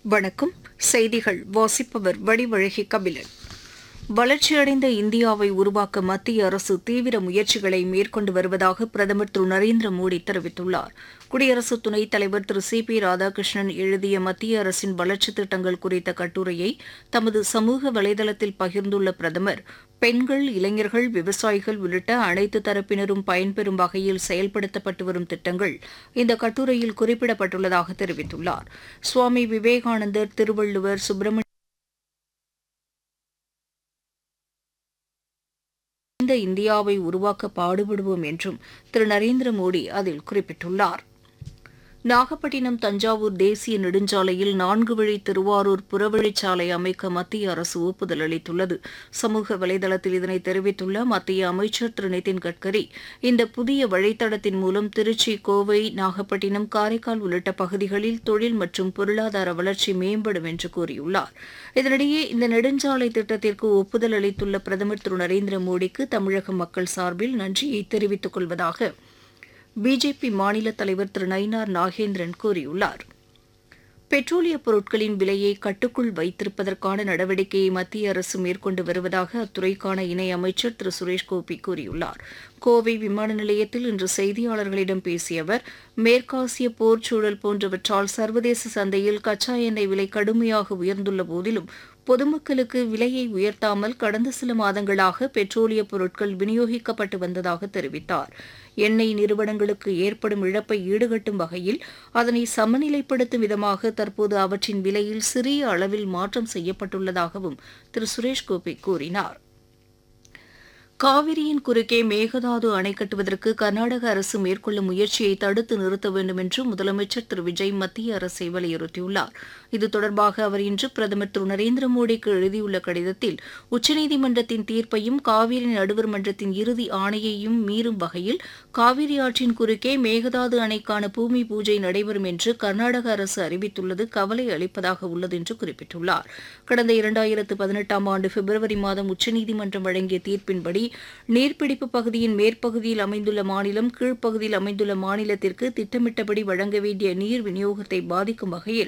வணக்கம் செய்திகள் வாசிப்பவர் வடிவழகி கபிலன் வளர்ச்சியடைந்த இந்தியாவை உருவாக்க மத்திய அரசு தீவிர முயற்சிகளை மேற்கொண்டு வருவதாக பிரதமர் திரு நரேந்திர மோடி தெரிவித்துள்ளார் குடியரசு துணைத் தலைவர் திரு சி பி ராதாகிருஷ்ணன் எழுதிய மத்திய அரசின் வளர்ச்சித் திட்டங்கள் குறித்த கட்டுரையை தமது சமூக வலைதளத்தில் பகிர்ந்துள்ள பிரதமர் பெண்கள் இளைஞர்கள் விவசாயிகள் உள்ளிட்ட அனைத்து தரப்பினரும் பயன்பெறும் வகையில் செயல்படுத்தப்பட்டு வரும் திட்டங்கள் இந்த கட்டுரையில் குறிப்பிடப்பட்டுள்ளதாக தெரிவித்துள்ளார் சுவாமி விவேகானந்தர் திருவள்ளுவர் சுப்பிரமணிய இந்த இந்தியாவை உருவாக்க பாடுபடுவோம் என்றும் திரு நரேந்திர மோடி அதில் குறிப்பிட்டுள்ளார் நாகப்பட்டினம் தஞ்சாவூர் தேசிய நெடுஞ்சாலையில் நான்கு வழி திருவாரூர் புறவழிச்சாலை அமைக்க மத்திய அரசு ஒப்புதல் அளித்துள்ளது சமூக வலைதளத்தில் இதனை தெரிவித்துள்ள மத்திய அமைச்சர் திரு நிதின் கட்கரி இந்த புதிய வழித்தடத்தின் மூலம் திருச்சி கோவை நாகப்பட்டினம் காரைக்கால் உள்ளிட்ட பகுதிகளில் தொழில் மற்றும் பொருளாதார வளர்ச்சி மேம்படும் என்று கூறியுள்ளார் இதனிடையே இந்த நெடுஞ்சாலை திட்டத்திற்கு ஒப்புதல் அளித்துள்ள பிரதமர் திரு நரேந்திர மோடிக்கு தமிழக மக்கள் சார்பில் நன்றியை தெரிவித்துக் கொள்வதாக பிஜேபி மாநில தலைவர் திரு நயினார் நாகேந்திரன் கூறியுள்ளார் பெட்ரோலிய பொருட்களின் விலையை கட்டுக்குள் வைத்திருப்பதற்கான நடவடிக்கையை மத்திய அரசு மேற்கொண்டு வருவதாக அத்துறைக்கான இணை அமைச்சர் திரு சுரேஷ் கோபி கூறியுள்ளார் கோவை விமான நிலையத்தில் இன்று செய்தியாளர்களிடம் பேசிய அவர் மேற்காசிய போர் சூழல் போன்றவற்றால் சர்வதேச சந்தையில் கச்சா எண்ணெய் விலை கடுமையாக உயர்ந்துள்ள போதிலும் பொதுமக்களுக்கு விலையை உயர்த்தாமல் கடந்த சில மாதங்களாக பெட்ரோலிய பொருட்கள் விநியோகிக்கப்பட்டு வந்ததாக தெரிவித்தார் எண்ணெய் நிறுவனங்களுக்கு ஏற்படும் இழப்பை ஈடுகட்டும் வகையில் அதனை சமநிலைப்படுத்தும் விதமாக தற்போது அவற்றின் விலையில் சிறிய அளவில் மாற்றம் செய்யப்பட்டுள்ளதாகவும் திரு சுரேஷ் கோபி கூறினார் காவிரியின் குறுக்கே மேகதாது அணை கட்டுவதற்கு கர்நாடக அரசு மேற்கொள்ளும் முயற்சியை தடுத்து நிறுத்த வேண்டும் என்று முதலமைச்சர் திரு விஜய் மத்திய அரசை வலியுறுத்தியுள்ளார் இது தொடர்பாக அவர் இன்று பிரதமர் திரு நரேந்திர மோடிக்கு எழுதியுள்ள கடிதத்தில் உச்சநீதிமன்றத்தின் தீர்ப்பையும் காவிரி நடுவர் மன்றத்தின் இறுதி ஆணையையும் மீறும் வகையில் காவிரி ஆற்றின் குறுக்கே மேகதாது அணைக்கான பூமி பூஜை நடைபெறும் என்று கர்நாடக அரசு அறிவித்துள்ளது கவலை அளிப்பதாக உள்ளது என்று குறிப்பிட்டுள்ளார் கடந்த இரண்டாயிரத்து பதினெட்டாம் ஆண்டு பிப்ரவரி மாதம் உச்சநீதிமன்றம் வழங்கிய தீர்ப்பின்படி நீர்பிடிப்பு பகுதியின் மேற்பகுதியில் அமைந்துள்ள மாநிலம் கீழ்ப்பகுதியில் அமைந்துள்ள மாநிலத்திற்கு திட்டமிட்டபடி வழங்க வேண்டிய நீர் விநியோகத்தை பாதிக்கும் வகையில்